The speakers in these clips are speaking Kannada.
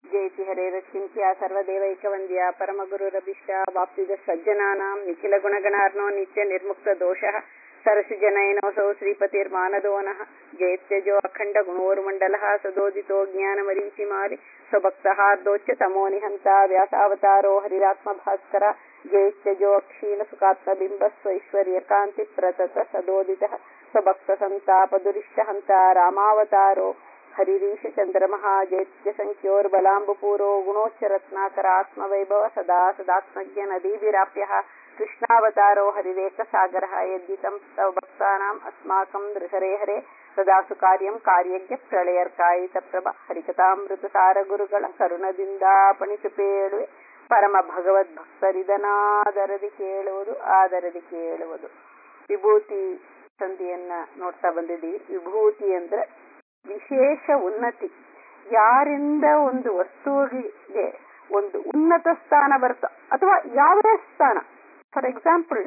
ಜಯತಿ ಹರೇರಚಿಂತ್ಯ ಸರ್ವದೇವೈಕವಂದ್ಯ ಪರಮಗುರುರಭಿಷ್ಟ ವಾಪ್ತಿದ ಸಜ್ಜನಾನಾಂ ನಿಖಿಲ ಗುಣಗಣಾರ್ನೋ ನಿತ್ಯ ನಿರ್ಮುಕ್ತ ದೋಷಃ ಸರಸಿಜನಯನೋಸೌ ಶ್ರೀಪತಿರ್ಮಾನದೋನಃ ಜಯತ್ಯಜೋ ಅಖಂಡ ಗುಣೋರ್ಮಂಡಲಃ ಸದೋದಿತೋ ಜ್ಞಾನಮರೀಚಿಮಾಲಿ ಸ್ವಭಕ್ತಹಾರ್ದೋಚ್ಯ ತಮೋ ನಿಹಂತ ವ್ಯಾಸಾವತಾರೋ ಹರಿರಾತ್ಮ ಭಾಸ್ಕರ ಜಯತ್ಯಜೋ ಅಕ್ಷೀಣ ಸುಖಾತ್ಮಬಿಂಬ ಸ್ವೈಶ್ವರ್ಯಕಾಂತಿ ಪ್ರತತ ಸದೋದಿತಃ ಸ್ವಭಕ್ತ ಸಂತಾಪ ದುರಿಷ್ಟ ಹಂತ ರಾಮಾವತಾರೋ ಹರಿರೀಶ ಚಂದ್ರಮಃ ಜೈತ್ಯ ಸಂಖ್ಯೋರ್ಬಲಾಂಬುಪೂರೋ ಗುಣೋಚ್ಚರತ್ನಾಕರ ಆತ್ಮವೈಭವ ಸದಾ ಸದಾತ್ಮಜ್ಞ ನದೀಭಿರಾಪ್ಯ ಕೃಷ್ಣಾವತಾರೋ ಹರಿರೇಕ ಸಾಗರ ಯದ್ದಿತಂ ತವ ಭಕ್ತಾನಾಂ ಅಸ್ಮಾಕಂ ನೃಹರೇ ಹರೇ ಸದಾ ಸುಕಾರ್ಯಂ ಕಾರ್ಯಜ್ಞ ಪ್ರಳಯರ್ಕಾಯಿತ ಪ್ರಭ ಹರಿಕಥಾಮೃತ ಸಾರ ಗುರುಗಳ ಕರುಣದಿಂದ ಪಣಿತು ಪೇಳುವೆ ಪರಮ ಭಗವದ್ ಭಕ್ತರಿದನಾದರದಿ ಕೇಳುವುದು ಆದರದಿ ಕೇಳುವುದು ವಿಭೂತಿ ಸಂಧಿಯನ್ನ ನೋಡ್ತಾ ಬಂದಿದ್ದೀವಿ ವಿಭೂತಿ ಅಂದ್ರೆ ವಿಶೇಷ ಉನ್ನತಿ ಯಾರಿಂದ ಒಂದು ವಸ್ತುವಿಗೆ ಒಂದು ಉನ್ನತ ಸ್ಥಾನ ಬರುತ್ತ ಅಥವಾ ಯಾವುದೇ ಸ್ಥಾನ ಫಾರ್ ಎಕ್ಸಾಂಪಲ್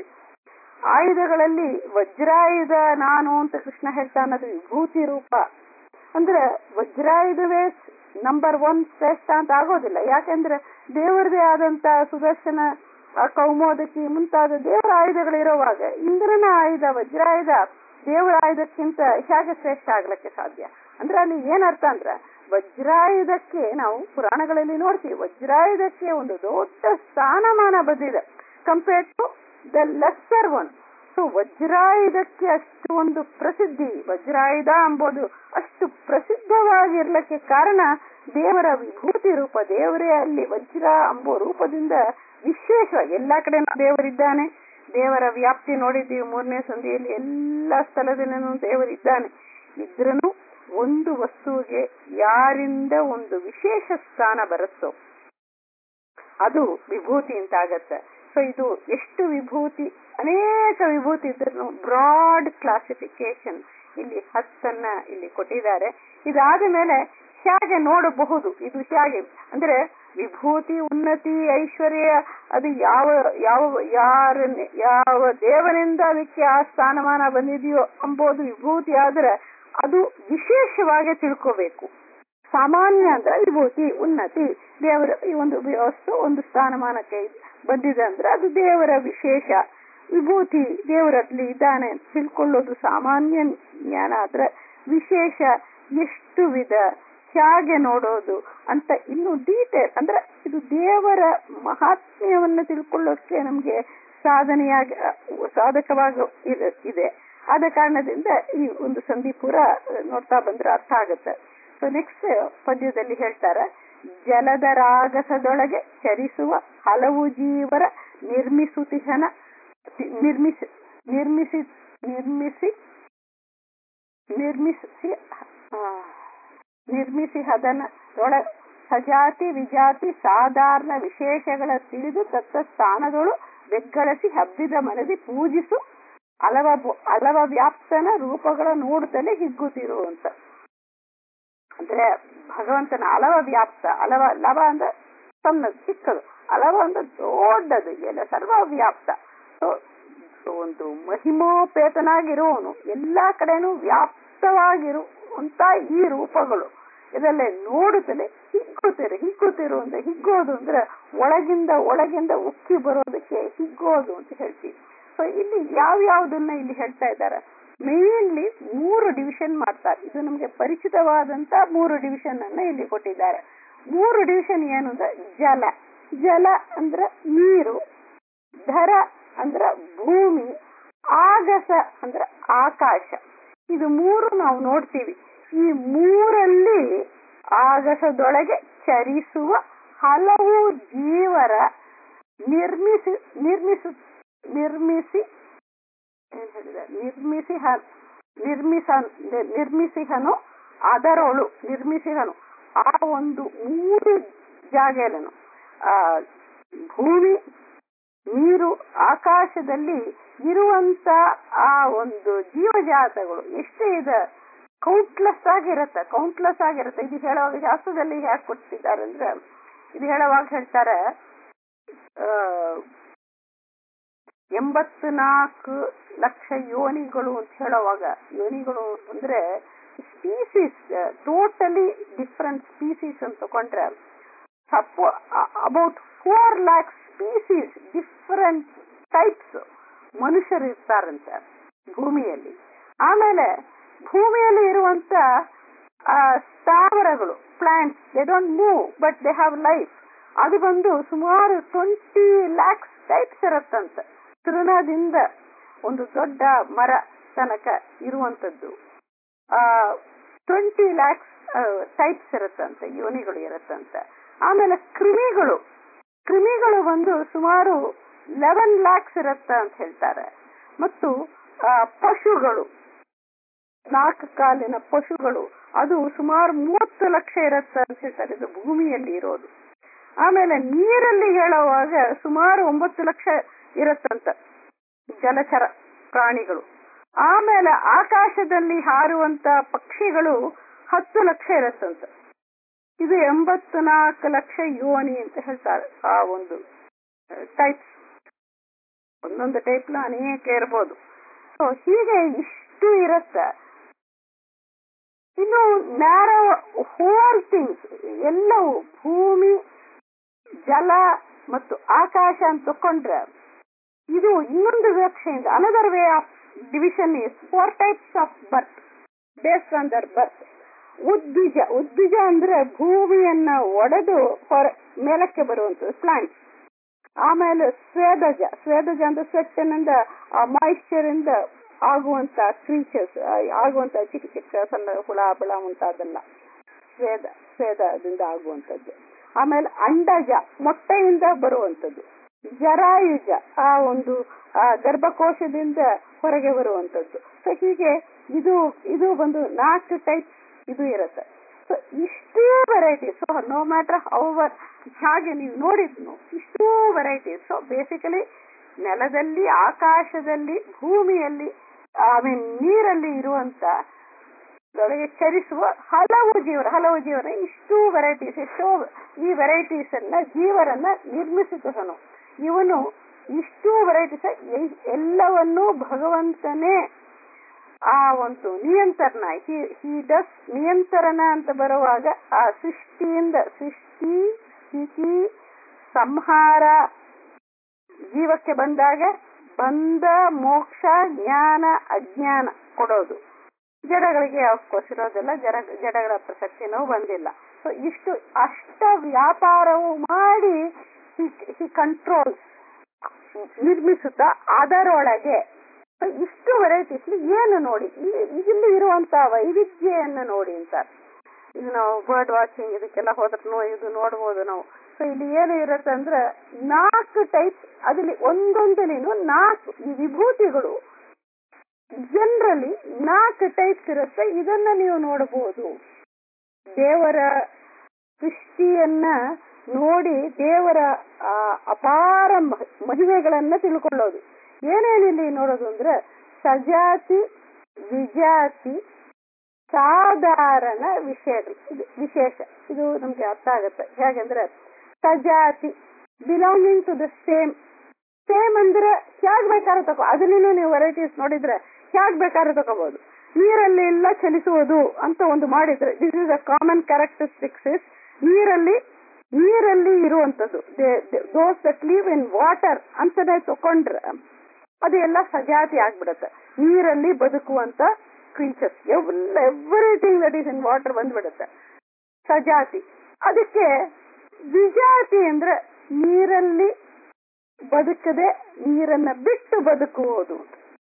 ಆಯುಧಗಳಲ್ಲಿ ವಜ್ರಾಯುಧ ನಾನು ಅಂತ ಕೃಷ್ಣ ಹೇಳ್ತಾ ಅನ್ನೋದು ವಿಭೂತಿ ರೂಪ ಅಂದ್ರೆ ವಜ್ರಾಯುಧವೇ ನಂಬರ್ ಒನ್ ಶ್ರೇಷ್ಠ ಅಂತ ಆಗೋದಿಲ್ಲ ಯಾಕೆಂದ್ರೆ ದೇವರದೇ ಆದಂತ ಸುದರ್ಶನ ಕೌಮೋದಕಿ ಮುಂತಾದ ದೇವರ ಆಯುಧಗಳಿರುವಾಗ ಇಂದ್ರನ ಆಯುಧ ವಜ್ರಾಯುಧ ದೇವರ ಆಯುಧಕ್ಕಿಂತ ಹೇಗೆ ಶ್ರೇಷ್ಠ ಆಗ್ಲಿಕ್ಕೆ ಸಾಧ್ಯ ಅಂದ್ರೆ ಅಲ್ಲಿ ಏನರ್ಥ ಅಂದ್ರ ವಜ್ರಾಯುಧಕ್ಕೆ ನಾವು ಪುರಾಣಗಳಲ್ಲಿ ನೋಡ್ತೀವಿ ವಜ್ರಾಯುಧಕ್ಕೆ ಒಂದು ದೊಡ್ಡ ಸ್ಥಾನಮಾನ ಬಂದಿದೆ compared to the lesser one so ವಜ್ರಾಯುಧಕ್ಕೆ ಅಷ್ಟು ಒಂದು ಪ್ರಸಿದ್ಧಿ ವಜ್ರಾಯುಧ ಎಂಬುದು ಅಷ್ಟು ಪ್ರಸಿದ್ಧವಾಗಿರ್ಲಿಕ್ಕೆ ಕಾರಣ ದೇವರ ವಿಭೂತಿ ರೂಪ ದೇವರೇ ಅಲ್ಲಿ ವಜ್ರ ಎಂಬೋ ರೂಪದಿಂದ ವಿಶೇಷ ಎಲ್ಲಾ ಕಡೆ ದೇವರಿದ್ದಾನೆ ದೇವರ ವ್ಯಾಪ್ತಿ ನೋಡಿದ್ದೀವಿ ಮೂರನೇ ಸಂಧಿಯಲ್ಲಿ ಎಲ್ಲಾ ಸ್ಥಳದಲ್ಲೂ ದೇವರಿದ್ದಾನೆ ಇದ್ರೂ ಒಂದು ವಸ್ತುವಿಗೆ ಯಾರಿಂದ ಒಂದು ವಿಶೇಷ ಸ್ಥಾನ ಬರುತ್ತೋ ಅದು ವಿಭೂತಿ ಅಂತ ಆಗತ್ತೆ ಸೊ ಇದು ಎಷ್ಟು ವಿಭೂತಿ ಅನೇಕ ವಿಭೂತಿ ಇದ್ರೂ ಬ್ರಾಡ್ ಕ್ಲಾಸಿಫಿಕೇಶನ್ ಇಲ್ಲಿ ಹತ್ತನ್ನ ಇಲ್ಲಿ ಕೊಟ್ಟಿದ್ದಾರೆ ಇದಾದ ಮೇಲೆ ಹೇಗೆ ನೋಡಬಹುದು ಇದು ಹೇಗೆ ಅಂದ್ರೆ ವಿಭೂತಿ ಉನ್ನತಿ ಐಶ್ವರ್ಯ ಅದು ಯಾವ ಯಾವ ಯಾರ ಯಾವ ದೇವನಿಂದ ಅದಕ್ಕೆ ಆ ಸ್ಥಾನಮಾನ ಬಂದಿದೆಯೋ ಅಂಬೋದು ವಿಭೂತಿ ಆದ್ರೆ ಅದು ವಿಶೇಷವಾಗಿ ತಿಳ್ಕೋಬೇಕು ಸಾಮಾನ್ಯ ಅಂದ್ರೆ ವಿಭೂತಿ ಉನ್ನತಿ ದೇವರ ಈ ಒಂದು ವ್ಯವಸ್ಥೆ ಒಂದು ಸ್ಥಾನಮಾನಕ್ಕೆ ಬಂದಿದೆ ಅಂದ್ರೆ ಅದು ದೇವರ ವಿಶೇಷ ವಿಭೂತಿ ದೇವರಲ್ಲಿ ಇದ್ದಾನೆ ತಿಳ್ಕೊಳ್ಳೋದು ಸಾಮಾನ್ಯ ಜ್ಞಾನ ಆದ್ರೆ ವಿಶೇಷ ಎಷ್ಟು ವಿಧ ಹೇಗೆ ನೋಡೋದು ಅಂತ ಇನ್ನು ಡೀಟೇಲ್ ಅಂದ್ರೆ ಇದು ದೇವರ ಮಹಾತ್ಮ್ಯವನ್ನು ತಿಳ್ಕೊಳ್ಳೋಕೆ ನಮ್ಗೆ ಸಾಧನೆಯಾಗಿ ಸಾಧಕವಾಗಿ ಇದೆ ಆದ ಕಾರಣದಿಂದ ಈ ಒಂದು ಸಂಧಿ ಪೂರ ನೋಡ್ತಾ ಬಂದ್ರೆ ಅರ್ಥ ಆಗುತ್ತೆ ಸೊ ನೆಕ್ಸ್ಟ್ ಪದ್ಯದಲ್ಲಿ ಹೇಳ್ತಾರೆ ಜಲದ ರಾಗಸದೊಳಗೆ ಚರಿಸುವ ಹಲವು ಜೀವರ ನಿರ್ಮಿಸುತಿಹನ ನಿರ್ಮಿಸಿ ನಿರ್ಮಿಸಿ ನಿರ್ಮಿಸಿ ನಿರ್ಮಿಸಿ ನಿರ್ಮಿಸಿ ಹದನದೊಳ ಸಜಾತಿ ವಿಜಾತಿ ಸಾಧಾರಣ ವಿಶೇಷಗಳ ತಿಳಿದು ತತ್ತ ಸ್ಥಾನದೊಳು ಬೆಗ್ಗಳಸಿ ಹಬ್ಬಿದ ಮನದಿ ಪೂಜಿಸು ಅಲವ ಅಲವ ವ್ಯಾಪ್ತನ ರೂಪಗಳ ನೋಡುತ್ತಲೇ ಹಿಗ್ಗುತ್ತಿರುವಂತ ಅಂದ್ರೆ ಭಗವಂತನ ಅಲವ ವ್ಯಾಪ್ತ ಅಲವ ಲವ ಅಂದ್ರೆ ಸಣ್ಣದು ಚಿಕ್ಕದು ಅಲವ ಅಂದ್ರೆ ದೊಡ್ಡದು ಎಲ್ಲ ಸರ್ವ ವ್ಯಾಪ್ತ ಒಂದು ಮಹಿಮೋಪೇತನಾಗಿರುವವನು ಎಲ್ಲಾ ಕಡೆನೂ ವ್ಯಾಪ್ತವಾಗಿರುವಂತ ಈ ರೂಪಗಳು ಇದೆಲ್ಲ ನೋಡುತ್ತಲೇ ಹಿಗ್ಗುತ್ತಾರೆ ಹಿಗ್ಗುತ್ತಿರು ಅಂದ್ರೆ ಹಿಗ್ಗೋದು ಅಂದ್ರೆ ಒಳಗಿಂದ ಒಳಗಿಂದ ಉಕ್ಕಿ ಬರೋದಕ್ಕೆ ಹಿಗ್ಗೋದು ಅಂತ ಹೇಳ್ತೀವಿ ಸೊ ಇಲ್ಲಿ ಯಾವ ಯಾವ್ದನ್ನ ಇಲ್ಲಿ ಹೇಳ್ತಾ ಇದ್ದಾರೆ ಮೇನ್ಲಿ ಮೂರು ಡಿವಿಷನ್ ಮಾಡ್ತಾರೆ ಇದು ನಮ್ಗೆ ಪರಿಚಿತವಾದಂತ ಮೂರು ಡಿವಿಷನ್ ಅನ್ನ ಇಲ್ಲಿ ಕೊಟ್ಟಿದ್ದಾರೆ ಮೂರು ಡಿವಿಷನ್ ಏನು ಅಂದ್ರೆ ಜಲ ಜಲ ಅಂದ್ರೆ ನೀರು ಧರ ಅಂದ್ರ ಭೂಮಿ ಆಗಸ ಅಂದ್ರ ಆಕಾಶ ಇದು ಮೂರು ನಾವು ನೋಡ್ತೀವಿ ಈ ಮೂರಲ್ಲಿ ಆಗಸದೊಳಗೆ ಚರಿಸುವ ಹಲವು ಜೀವರ ನಿರ್ಮಿಸಿ ನಿರ್ಮಿಸು ನಿರ್ಮಿಸಿ ಏನ್ ಹೇಳಿದ ನಿರ್ಮಿಸಿ ನಿರ್ಮಿಸ ನಿರ್ಮಿಸಿಹನು ಅದರೊಳು ನಿರ್ಮಿಸಿಹನು ಆ ಒಂದು ಮೂರು ಜಾಗಗಳನ್ನು ಆ ಭೂಮಿ ನೀರು ಆಕಾಶದಲ್ಲಿ ಇರುವಂತ ಆ ಒಂದು ಜೀವಜಾತಗಳು ಎಷ್ಟು ಇದೆ ಕೌಂಟ್ಲೆಸ್ ಆಗಿರತ್ತೆ ಕೌಂಟ್ಲೆಸ್ ಆಗಿರತ್ತೆ ಇದು ಹೇಳುವಾಗ ಶಾಸ್ತ್ರದಲ್ಲಿ ಯಾಕೆ ಕೊಟ್ಟಿದ್ದಾರೆ ಅಂದ್ರೆ ಇದು ಹೇಳುವಾಗ ಹೇಳ್ತಾರೆ ಎಂಬತ್ನಾಲ್ಕು ಲಕ್ಷ ಯೋನಿಗಳು ಅಂತ ಹೇಳುವಾಗ ಯೋನಿಗಳು ಅಂದ್ರೆ ಸ್ಪೀಸೀಸ್ ಟೋಟಲಿ ಡಿಫ್ರೆಂಟ್ ಸ್ಪೀಸೀಸ್ ಅಂತ ತಗೊಂಡ್ರೆ suppose about four lakh species different types ಮನುಷ್ಯರು ಇರ್ತಾರಂತೆ ಭೂಮಿಯಲ್ಲಿ ಆಮೇಲೆ ಭೂಮಿಯಲ್ಲಿ ಇರುವಂತ ಆ, ಸ್ಥಾವರಗಳು plants they don't move but they have life ಅದು ಬಂದು ಸುಮಾರು ಟ್ವೆಂಟಿ ಲ್ಯಾಕ್ಸ್ ಟೈಪ್ಸ್ ಇರತ್ತಂತೆ ತೃಣದಿಂದ ಒಂದು ದೊಡ್ಡ ಮರ ತನಕ ಇರುವಂತದ್ದು ಟ್ವೆಂಟಿ ಲ್ಯಾಕ್ಸ್ ಟೈಪ್ಸ್ ಇರುತ್ತಂತೆ ಯೋನಿಗಳು ಇರುತ್ತಂತೆ ಆಮೇಲೆ ಕ್ರಿಮಿಗಳು ಕ್ರಿಮಿಗಳು ಬಂದು ಸುಮಾರು ಲೆವೆನ್ ಲ್ಯಾಕ್ಸ್ ಇರುತ್ತ ಅಂತ ಹೇಳ್ತಾರೆ ಮತ್ತು ಆ, ಪಶುಗಳು ನಾಲ್ಕು ಕಾಲಿನ ಪಶುಗಳು ಅದು ಸುಮಾರು ಮೂವತ್ತು ಲಕ್ಷ ಇರುತ್ತೆ ಅಂತ ಹೇಳ್ತಾರೆ ಇದು ಭೂಮಿಯಲ್ಲಿ ಇರೋದು ಆಮೇಲೆ ನೀರಲ್ಲಿ ಹೇಳುವಾಗ ಸುಮಾರು ಒಂಬತ್ತು ಲಕ್ಷ ಇರುತ್ತಂತ ಜಲಚರ ಪ್ರಾಣಿಗಳು ಆಮೇಲೆ ಆಕಾಶದಲ್ಲಿ ಹಾರುವಂತ ಪಕ್ಷಿಗಳು ಹತ್ತು ಲಕ್ಷ ಇರುತ್ತಂತ ಇದು ಎಂಬತ್ತು ನಾಲ್ಕು ಲಕ್ಷ ಯೋನಿ ಅಂತ ಹೇಳ್ತಾರೆ ಆ ಒಂದು ಟೈಪ್ಸ್ ಒಂದೊಂದು ಟೈಪ್ನ ಅನೇಕ ಇರ್ಬೋದು ಸೊ ಹೀಗೆ ಇಷ್ಟು ಇರುತ್ತೆ ಇನ್ನು ನ್ಯಾರೋ ಹೋಲ್ ಥಿಂಗ್ಸ್ ಎಲ್ಲವೂ ಭೂಮಿ ಜಲ ಮತ್ತು ಆಕಾಶ ಅಂತ ತಕೊಂಡ್ರೆ ಇದು ಇನ್ನೊಂದು ವಿವಕ್ಷೆಯಿಂದ another way of division is four types of birth based on their birth ಉದ್ವಿಜ ಉದ್ವಿಜ ಅಂದ್ರೆ ಭೂಮಿಯನ್ನ ಒಡೆದು ಹೊರ ಮೇಲಕ್ಕೆ ಬರುವಂತದ್ದು ಪ್ಲಾಂಟ್ಸ್ ಆಮೇಲೆ ಸ್ವೇದಜ ಸ್ವೇದಜ ಅಂದ್ರೆ ಸ್ವೆಟ್ಟನಿಂದ ಆ ಮಾಯಿಶ್ಚರ್ ಇಂದ ಆಗುವಂತ ಕ್ರೀಚರ್ಸ್ ಆಗುವಂತ ಚಿಕ್ಕ ಚಿಕ್ಕ ಸಣ್ಣ ಹುಳ ಬಳ ಮುಂತಾದೆಲ್ಲ ಸ್ವೇದ ಸ್ವೇದದಿಂದ ಆಗುವಂತದ್ದು ಆಮೇಲೆ ಅಂಡಜ ಮೊಟ್ಟೆಯಿಂದ ಬರುವಂತದ್ದು ಜರಾಯುಜ ಆ ಒಂದು ಆ ಗರ್ಭಕೋಶದಿಂದ ಹೊರಗೆ ಬರುವಂತದ್ದು ಸೊ ಹೀಗೆ ಇದು ಇದು ಬಂದು ನಾಲ್ಕು ಟೈಪ್ ಇದು ಇರುತ್ತೆ ಸೊ ಇಷ್ಟೇ varieties so no matter however ಹಾಗೆ ನೀವು ನೋಡಿದ್ನು ಇಷ್ಟೂ ವೆರೈಟೀಸ್ ಸೊ ಬೇಸಿಕಲಿ ನೆಲದಲ್ಲಿ ಆಕಾಶದಲ್ಲಿ ಭೂಮಿಯಲ್ಲಿ ಐ ಮೀನ್ ನೀರಲ್ಲಿ ಇರುವಂತ ಒಳಗೆ ಚರಿಸುವ ಹಲವು ಜೀವರ ಹಲವು ಜೀವನ ಇಷ್ಟು ವೆರೈಟೀಸ್ ಎಷ್ಟೋ ಈ ವೆರೈಟೀಸ್ ಅನ್ನ ಜೀವರನ್ನ ನಿರ್ಮಿಸಿದನು ಇವನು ಇಷ್ಟು ವೆರೈಟೀಸ್ ಎಲ್ಲವನ್ನೂ ಭಗವಂತನೇ ಆ ಒಂದು ನಿಯಂತ್ರಣ ಹಿ ಡಸ್ ನಿಯಂತ್ರಣ ಅಂತ ಬರುವಾಗ ಆ ಸೃಷ್ಟಿಯಿಂದ ಸೃಷ್ಟಿ ಸ್ಥಿತಿ ಸಂಹಾರ ಜೀವಕ್ಕೆ ಬಂದಾಗ ಬಂದ ಮೋಕ್ಷ ಜ್ಞಾನ ಅಜ್ಞಾನ ಕೊಡೋದು ಜಡಗಳಿಗೆ ಅವಕಾಶ ಇರೋದಿಲ್ಲ ಜಡ ಜಡಗಳ ಪ್ರಸಕ್ತಿನೂ ಬಂದಿಲ್ಲ ಸೊ ಇಷ್ಟು ಅಷ್ಟ ವ್ಯಾಪಾರವು ಮಾಡಿ ಹಿ ಕಂಟ್ರೋಲ್ ನಿರ್ಮಿಸುತ್ತಾ ಅದರೊಳಗೆ so ಇಷ್ಟು ವೆರೈಟೀಸ್ ಏನು ನೋಡಿ ಇಲ್ಲಿ ಇಲ್ಲಿ ಇರುವಂತಹ ವೈವಿಧ್ಯವನ್ನು ನೋಡಿ ಅಂತ ಇದು ನಾವು ಬರ್ಡ್ ವಾಚಿಂಗ್ ಇದಕ್ಕೆಲ್ಲ ಹೋದ್ರೂ ಇದು ನೋಡ್ಬೋದು ನಾವು ಸೊ ಇಲ್ಲಿ ಏನು ಇರುತ್ತೆ ಅಂದ್ರೆ ನಾಲ್ಕು ಟೈಪ್ ಅದ್ರಲ್ಲಿ ಒಂದೊಂದನೇನು ನಾಲ್ಕು ಈ ವಿಭೂತಿಗಳು ಜನರಲಿ ನಾಲ್ಕು ಟೈಪ್ಸ್ ಇರುತ್ತೆ ಇದನ್ನ ನೀವು ನೋಡಬಹುದು ದೇವರ ಸೃಷ್ಟಿಯನ್ನ ನೋಡಿ ದೇವರ ಆ ಅಪಾರ ಮಹ- ಮಹಿಮೆಗಳನ್ನ ತಿಳ್ಕೊಳ್ಳೋದು ಏನೇನಿಲ್ಲಿ ನೋಡೋದು ಅಂದ್ರೆ ಸಜಾತಿ ವಿಜಾತಿ ಸಾಧಾರಣ ವಿಷಯಗಳು ಇದು ವಿಶೇಷ ಇದು ನಮ್ಗೆ ಅರ್ಥ ಆಗುತ್ತೆ ಹೇಗೆಂದ್ರೆ ಸಜಾತಿ belonging to the same same ಅಂದ್ರೆ ಹೇಗ್ ಬೇಕಾದ್ರೂ ತಗೋ ಅದನ್ನು ನೀವು ವೆರೈಟೀಸ್ ನೋಡಿದ್ರೆ ಹೇಗ್ ಬೇಕಾದ್ರೂ ತಗೋಬಹುದು ನೀರಲ್ಲಿ ಎಲ್ಲ ಚಲಿಸುವುದು ಅಂತ ಒಂದು ಮಾಡಿದ್ರೆ this is a common characteristics is ನೀರಲ್ಲಿ ನೀರಲ್ಲಿ ಇರುವಂತದ್ದು those that live in water ಅಂತಾನೆ ತಕೊಂಡ್ರೆ ಅದು ಎಲ್ಲ ಸಜಾತಿ ಆಗ್ಬಿಡುತ್ತೆ ನೀರಲ್ಲಿ ಬದುಕುವಂತ creatures everything that is in water ಬಂದ್ಬಿಡುತ್ತೆ ಸಜಾತಿ ಅದಕ್ಕೆ ವಿಜಾತಿ ಅಂದ್ರೆ ನೀರಲ್ಲಿ ಬದುಕದೆ ನೀರನ್ನ ಬಿಟ್ಟು ಬದುಕುವುದು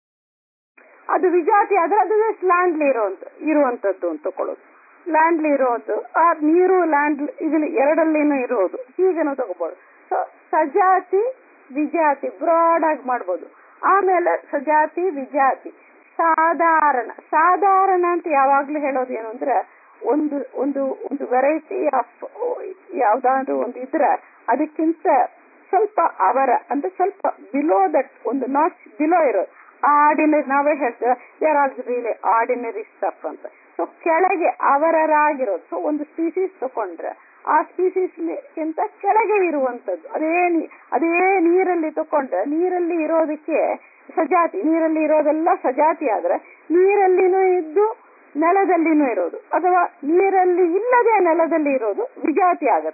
ಅದು ವಿಜಾತಿ ಆದ್ರೆ ಅದು ಲ್ಯಾಂಡ್ಲಿ ಇರುವಂತ ಇರುವಂತದ್ದು ಅಂತ ತಕೊಳ್ಳೋದು ಲ್ಯಾಂಡ್ಲಿ ಇರೋದು ಆ ನೀರು ಲ್ಯಾಂಡ್ ಇದ್ರಲ್ಲಿ ಎರಡಲ್ಲಿನೂ ಇರೋದು ಹೀಗೆ ನಾವು ತಗೋಬಹುದು ಸೊ ಸಜಾತಿ ವಿಜಾತಿ ಬ್ರಾಡ್ ಆಗಿ ಮಾಡ್ಬೋದು ಆಮೇಲೆ ಸಜಾತಿ ವಿಜಾತಿ ಸಾಧಾರಣ ಸಾಧಾರಣ ಅಂತ ಯಾವಾಗ್ಲೂ ಹೇಳೋದು ಏನು ಅಂದ್ರೆ ಒಂದು ಒಂದು ಒಂದು ವೆರೈಟಿ ಆಫ್ ಯಾವ್ದಾದ್ರು ಒಂದು ಇದ್ರೆ ಅದಕ್ಕಿಂತ ಸ್ವಲ್ಪ ಅವರ ಅಂದ್ರೆ ಸ್ವಲ್ಪ ಬಿಲೋ ದಟ್ ಒಂದು ನಾಚ್ ಬಿಲೋ ಇರೋದು ಆರ್ಡಿನರಿ ನಾವೇ ಹೇಳ್ತೇವೆ there are really ordinary stuff ಅಂತ ಸೊ ಕೆಳಗೆ ಅವರರಾಗಿರೋದು ಸೊ ಒಂದು ಸ್ಪೀಸೀಸ್ ತಕೊಂಡ್ರೆ ಆ ಸ್ಪೀಸೀಸ್ ಗಿಂತ ಕೆಳಗೆ ಇರುವಂತದ್ದು ಅದೇ ನೀ- ಅದೇ ನೀರಲ್ಲಿ ತಕೊಂಡ್ರೆ ನೀರಲ್ಲಿ ಇರೋದಕ್ಕೆ ಸಜಾತಿ ನೀರಲ್ಲಿ ಇರೋದೆಲ್ಲ ಸಜಾತಿ ಆದ್ರೆ ನೀರಲ್ಲಿನೂ ಇದ್ದು ನೆಲದಲ್ಲಿನೂ ಇರೋದು ಅಥವಾ ನೀರಲ್ಲಿ ಇಲ್ಲದೆ ನೆಲದಲ್ಲಿ ಇರೋದು ವಿಜಾತಿ ಆಗತ್ತೆ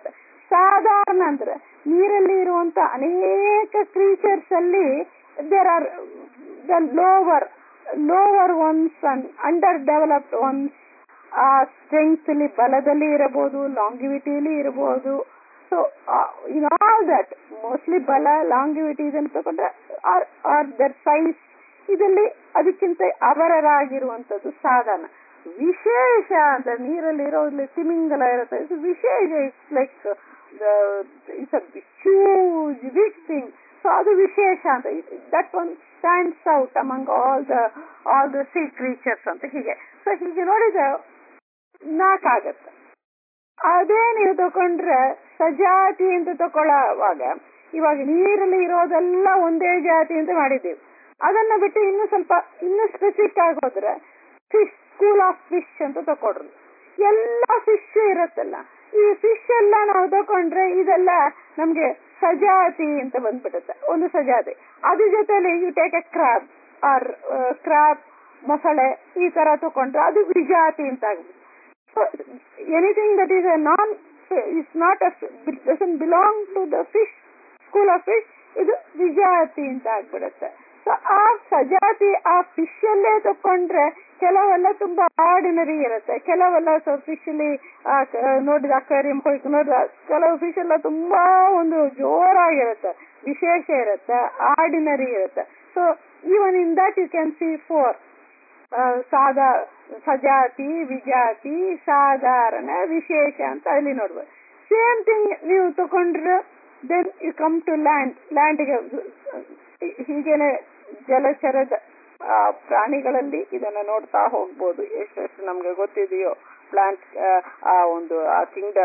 ಸಾಧಾರಣ ಅಂದ್ರೆ ನೀರಲ್ಲಿ ಇರುವಂತ ಅನೇಕ ಕ್ರೀಚರ್ಸ್ ಅಲ್ಲಿ there are the lower lower ones and under developed ones ಆ ಸ್ಟ್ರೆಂಗ್ತ್ ಅಲ್ಲಿ ಬಲದಲ್ಲಿ ಇರಬಹುದು ಲಾಂಗಿವಿಟಿಲಿ ಇರಬಹುದು so in all that mostly ಬಲ ಲಾಂಗಿವಿಟಿ ಇದನ್ನು ತಗೊಂಡ್ರೆ ಆರ್ ದರ್ ಸೈಜ್ ಇದರಲ್ಲಿ ಅದಕ್ಕಿಂತ ಅವರರಾಗಿರುವಂತದ್ದು ಸಾಧನ ವಿಶೇಷ ಅಂತ ನೀರಲ್ಲಿ ಇರೋದ್ರಲ್ಲಿ ತಿಮಿಂಗಲ ಇರುತ್ತೆ ಇದು ವಿಶೇಷ it's like it's a huge big thing so ಅದು ವಿಶೇಷ ಅಂತ that one stands out among all the all the sea creatures ಅಂತ ಹೀಗೆ ಸೊ ಹೀಗೆ ನೋಡಿದ್ರೆ ನಾಲ್ಕಾಗತ್ತೆ ಅದೇ ನೀವು ತಕೊಂಡ್ರೆ ಸಜಾತಿ ಅಂತ ತಕೊಳ್ಳುವಾಗ ಇವಾಗ ನೀರಲ್ಲಿ ಇರೋದೆಲ್ಲ ಒಂದೇ ಜಾತಿ ಅಂತ ಮಾಡಿದ್ದೀವಿ ಅದನ್ನ ಬಿಟ್ಟು ಇನ್ನು ಸ್ವಲ್ಪ ಇನ್ನು ಸ್ಪೆಸಿಫಿಕ್ ಆಗಿ ಹೋದ್ರೆ ಫಿಶ್ ಸ್ಕೂಲ್ ಆಫ್ ಫಿಶ್ ಅಂತ ತಕೊಡ್ರಿ ಎಲ್ಲ ಫಿಶ್ ಇರುತ್ತಲ್ಲ ಈ ಫಿಶ್ ಎಲ್ಲ ನಾವು ತಕೊಂಡ್ರೆ ಇದೆಲ್ಲ ನಮ್ಗೆ ಸಜಾತಿ ಅಂತ ಬಂದ್ಬಿಡುತ್ತೆ ಒಂದು ಸಜಾತಿ ಅದ್ರ ಜೊತೆಲಿ you take a crab or crab ಮೊಸಳೆ ಈ ತರ ತಕೊಂಡ್ರೆ ಅದು ವಿಜಾತಿ ಅಂತ ಆಗ್ಬಿಡುತ್ತೆ anything that is a non is not a doesn't belong to the fish school of fish ಇದು ವಿಜಾತಿ ಅಂತ ಆಗ್ಬಿಡುತ್ತೆ ಸೊ ಆ ಸಜಾತಿ ಆ ಫಿಶ್ ಅಲ್ಲೇ ತಕೊಂಡ್ರೆ ಕೆಲವೆಲ್ಲ ತುಂಬಾ ಆರ್ಡಿನರಿ ಇರುತ್ತೆ ಕೆಲವೆಲ್ಲ ಫಿಶ್ ಅಲ್ಲಿ ನೋಡಿದ ಅಕ್ವೇರಿಯಂ ಹೋಗಿ ನೋಡಿದ ಕೆಲವು ಫಿಶ್ ಎಲ್ಲ ತುಂಬಾ ಒಂದು ಜೋರಾಗಿರುತ್ತೆ ವಿಶೇಷ ಇರುತ್ತೆ ಆರ್ಡಿನರಿ ಇರುತ್ತೆ so even in that you can see four ಸಾಧಾ ಸಜಾತಿ ವಿಜಾತಿ ಸಾಧಾರಣ ವಿಶೇಷ ಅಂತ ಅಲ್ಲಿ ನೋಡ್ಬೋದು ಸೇಮ್ ಥಿಂಗ್ ನೀವು ತಕೊಂಡ್ರೆ then you come to land ಲ್ಯಾಂಡ್ಗೆ ಹೀಗೇನೆ ಜಲಚರದ ಪ್ರಾಣಿಗಳಲ್ಲಿ ಇದನ್ನ ನೋಡ್ತಾ ಹೋಗ್ಬೋದು ಎಷ್ಟೆಷ್ಟು ನಮ್ಗೆ ಗೊತ್ತಿದೆಯೋ ಪ್ಲಾಂಟ್ ಆ ಒಂದು ಆ ಕಿಂಗ್ಡ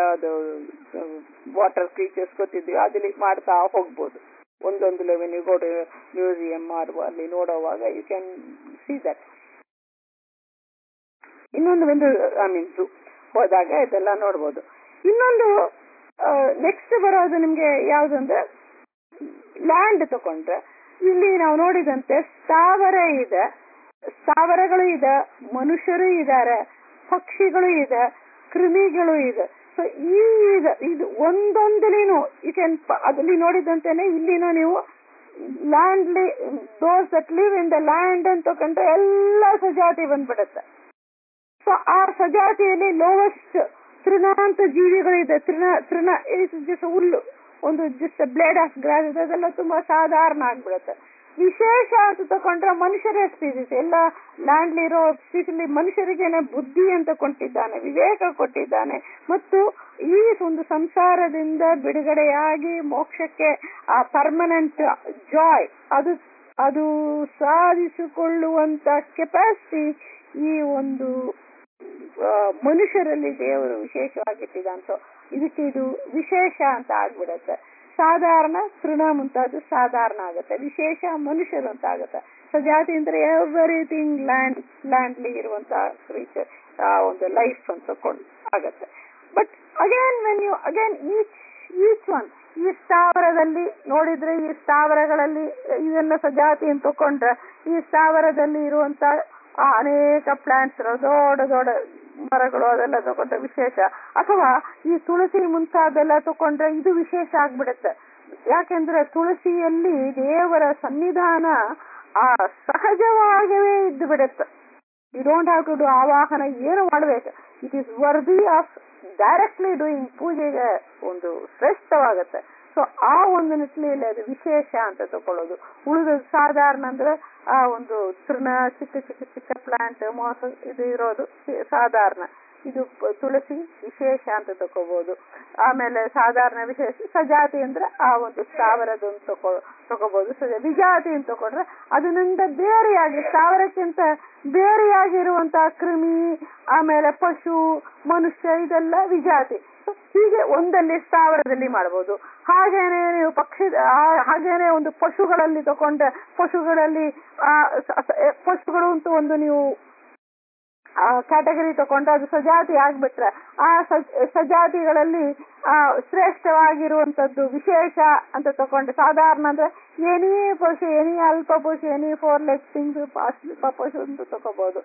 ವಾಟರ್ ಕ್ರೀಚರ್ಸ್ ಗೊತ್ತಿದೆಯೋ ಅದಲ್ಲಿ ಮಾಡ್ತಾ ಹೋಗ್ಬೋದು ಒಂದೊಂದು ಲೆವೆನ್ ಯು ಗೋಟು ಮ್ಯೂಸಿಯಂ ಮಾಡುವ ಅಲ್ಲಿ ನೋಡುವಾಗ ಯು ಕ್ಯಾನ್ ಸಿ ದಟ್ ಇನ್ನೊಂದು ಒಂದು ಐ ಮೀನ್ ಹೋದಾಗ ಇದೆಲ್ಲ ನೋಡ್ಬೋದು ಇನ್ನೊಂದು ನೆಕ್ಸ್ಟ್ ಬರೋದು ನಿಮ್ಗೆ ಯಾವ್ದಂದ್ರೆ ಲ್ಯಾಂಡ್ ತಕೊಂಡ್ರೆ ಇಲ್ಲಿ ನಾವು ನೋಡಿದಂತೆ ಸ್ಥಾವರ ಇದೆ ಸ್ಥಾವರಗಳು ಇದೆ ಮನುಷ್ಯರು ಇದ್ದಾರೆ ಪಕ್ಷಿಗಳು ಇದೆ ಕ್ರಿಮಿಗಳು ಇದೆ ಸೊ ಈ ಇದು ಒಂದೊಂದಲಿನೂ ಯು ಕ್ಯಾನ್ ಅದಲ್ಲಿ ನೋಡಿದಂತೆನೆ ಇಲ್ಲಿನೂ ನೀವು land those that live in the land ಅಂತ ತಕೊಂಡ್ರೆ ಎಲ್ಲ ಸಜಾತಿ ಬಂದ್ಬಿಡುತ್ತೆ ಸೊ ಆ ಸಜಾತಿಯಲ್ಲಿ ಲೋವೆಸ್ಟ್ ತೃಣಾಂತ ಜೀವಿಗಳಿದೆ ತೃಣ ತೃಣ ಜಸ್ಟ್ ಹುಲ್ಲು ಒಂದು ಜಸ್ಟ್ ಬ್ಲೇಡ್ ಆಫ್ ಗ್ರಾಸ್ ಇದೆ ಅದೆಲ್ಲ ತುಂಬಾ ಸಾಧಾರಣ ಆಗ್ಬಿಡುತ್ತೆ ವಿಶೇಷ ಅಂತ ತಕೊಂಡ್ರೆ ಮನುಷ್ಯರೇ ಸ್ಪೀಸಿಸ್ ಎಲ್ಲ ಲ್ಯಾಂಡ್ ಇರೋ ಸ್ಪೀಸಲ್ಲಿ ಮನುಷ್ಯರಿಗೇನೆ ಬುದ್ಧಿ ಅಂತ ಕೊಟ್ಟಿದ್ದಾನೆ ವಿವೇಕ ಕೊಟ್ಟಿದ್ದಾನೆ ಮತ್ತು ಈ ಒಂದು ಸಂಸಾರದಿಂದ ಬಿಡುಗಡೆಯಾಗಿ ಮೋಕ್ಷಕ್ಕೆ ಆ ಪರ್ಮನೆಂಟ್ ಜಾಯ್ ಅದು ಅದು ಸಾಧಿಸಿಕೊಳ್ಳುವಂತ ಕೆಪಾಸಿಟಿ ಈ ಒಂದು ಮನುಷ್ಯರಲ್ಲಿ ದೇವರು ವಿಶೇಷವಾಗಿಟ್ಟಿದಂತ ಇದಕ್ಕೆ ಇದು ವಿಶೇಷ ಅಂತ ಆಗ್ಬಿಡತ್ತೆ ಸಾಧಾರಣ ತೃಣ ಮುಂತಾದ ಸಾಧಾರಣ ಆಗುತ್ತೆ ವಿಶೇಷ ಮನುಷ್ಯರು ಅಂತ ಆಗುತ್ತೆ ಸಜಾತಿ ಅಂದ್ರೆ ಎವ್ರಿಥಿಂಗ್ ಲ್ಯಾಂಡ್ ಲ್ಯಾಂಡ್ಲಿ ಇರುವಂತಹ ಕ್ರೀಚರ್ ಆ ಒಂದು ಲೈಫ್ ಅಂತ ಕೊಂಡು ಆಗತ್ತೆ but again when you again each each one ಈ ಸ್ಥಾವರದಲ್ಲಿ ನೋಡಿದ್ರೆ ಈ ಸ್ಥಾವರಗಳಲ್ಲಿ ಇದನ್ನ ಸಜಾತಿ ಅಂತ ತಕೊಂಡ್ರೆ ಈ ಸ್ಥಾವರದಲ್ಲಿ ಇರುವಂತ ಅನೇಕ ಪ್ಲಾಂಟ್ಸ್ ದೊಡ್ಡ ದೊಡ್ಡ ಮರಗಳು ಅದೆಲ್ಲ ತಗೊಂಡ್ರೆ ವಿಶೇಷ ಅಥವಾ ಈ ತುಳಸಿ ಮುಂತಾದೆಲ್ಲ ತಕೊಂಡ್ರೆ ಇದು ವಿಶೇಷ ಆಗ್ಬಿಡುತ್ತೆ ಯಾಕೆಂದ್ರೆ ತುಳಸಿಯಲ್ಲಿ ದೇವರ ಸನ್ನಿಧಾನ ಆ ಸಹಜವಾಗಿಯೇ ಇದ್ದು ಬಿಡುತ್ತೆ you don't have to do ಆವಾಹನ ಏನು ಮಾಡ್ಬೇಕು it is worthy of directly doing ಪೂಜೆಗೆ ಒಂದು ಶ್ರೇಷ್ಠವಾಗುತ್ತೆ ಸೊ ಆ ಒಂದು ನಿಟ್ಟಿನಲ್ಲಿ ಅದು ವಿಶೇಷ ಅಂತ ತಕೊಳ್ಳೋದು ಉಳಿದ ಸಾಧಾರಣ ಅಂದ್ರೆ ಆ ಒಂದು ತೃಣ ಚಿಕ್ಕ ಚಿಕ್ಕ ಚಿಕ್ಕ ಪ್ಲಾಂಟ್ ಮೋಸ ಇದು ಇರೋದು ಸಾಧಾರಣ ಇದು ತುಳಸಿ ವಿಶೇಷ ಅಂತ ತಕೋಬಹುದು ಆಮೇಲೆ ಸಾಧಾರಣ ವಿಶೇಷ ಸಜಾತಿ ಅಂದ್ರೆ ಆ ಒಂದು ಸ್ಥಾವರದೊಂದು ತಕೋ ತಗೋಬಹುದು ಸಜ ವಿಜಾತಿ ಅಂತ ತಕೊಂಡ್ರೆ ಅದರಿಂದ ಬೇರೆಯಾಗಿ ಸ್ಥಾವರಕ್ಕಿಂತ ಬೇರೆಯಾಗಿರುವಂತಹ ಕ್ರಿಮಿ ಆಮೇಲೆ ಪಶು ಮನುಷ್ಯ ಇದೆಲ್ಲ ವಿಜಾತಿ ಹೀಗೆ ಒಂದಲ್ಲಿ ಸ್ಥಾವರದಲ್ಲಿ ಮಾಡಬಹುದು ಹಾಗೇನೆ ನೀವು ಪಕ್ಷಿ ಹಾಗೇನೆ ಒಂದು ಪಶುಗಳಲ್ಲಿ ತಕೊಂಡ್ರೆ ಪಶುಗಳಲ್ಲಿ ಪಶುಗಳು ಅಂತ ಒಂದು ನೀವು ಕ್ಯಾಟಗರಿ ತಗೊಂಡ್ರೆ ಅದು ಸಜಾತಿ ಆಗ್ಬಿಟ್ರೆ ಆ ಸಜಾತಿಗಳಲ್ಲಿ ಆ ಶ್ರೇಷ್ಠವಾಗಿರುವಂತದ್ದು ವಿಶೇಷ ಅಂತ ತಕೊಂಡ್ರೆ ಸಾಧಾರಣ ಅಂದ್ರೆ ಎನಿ ಪಶು ಎನಿ ಅಲ್ಪ ಪಶು ಎನಿ ಫೋರ್ ಲೆಗ್ ಥಿಂಗ್ಸ್ ಅಲ್ಪ ಪಶು ಅಂತ ತಗೋಬಹುದು